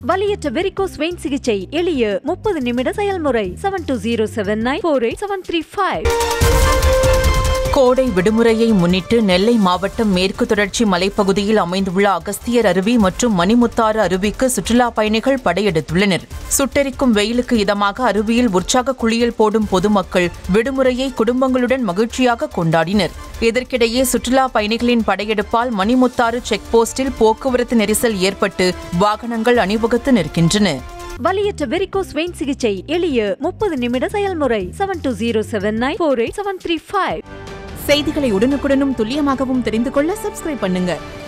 வலியற்ற varicose vein சிகிச்சை எளிய முப்பது நிமிட செயல்முறை seven two zero seven nine four eight seven three five கோடை விடுமுறையை முன்னிட்டு நெல்லை மாவட்டம் மேற்கு தொடர்ச்சி மலைப்பகுதியில் அமைந்துள்ள அகஸ்தியர் அருவி மற்றும் மணிமுத்தாறு அருவிக்கு சுற்றுலா பயணிகள் படையெடுத்துள்ளனர் சுட்டெரிக்கும் வெயிலுக்கு இதமாக அருவியில் உற்சாக குளியல் போடும் பொதுமக்கள் விடுமுறையை குடும்பங்களுடன் மகிழ்ச்சியாக கொண்டாடினர் இதற்கிடையே சுற்றுலா பயணிகளின் படையெடுப்பால் மணிமுத்தாறு செக் போஸ்டில் போக்குவரத்து நெரிசல் ஏற்பட்டு வாகனங்கள் அணிவகுத்து நிற்கின்றன வலியற்ற வெரிகோஸ் வெயின் சிகிச்சை எளிய முப்பது நிமிட செயல்முறை seven two zero seven nine four eight seven three five செய்திகளை உடனுக்குடனும் துல்லியமாகவும் தெரிந்து கொள்ள சப்ஸ்கிரைப் பண்ணுங்க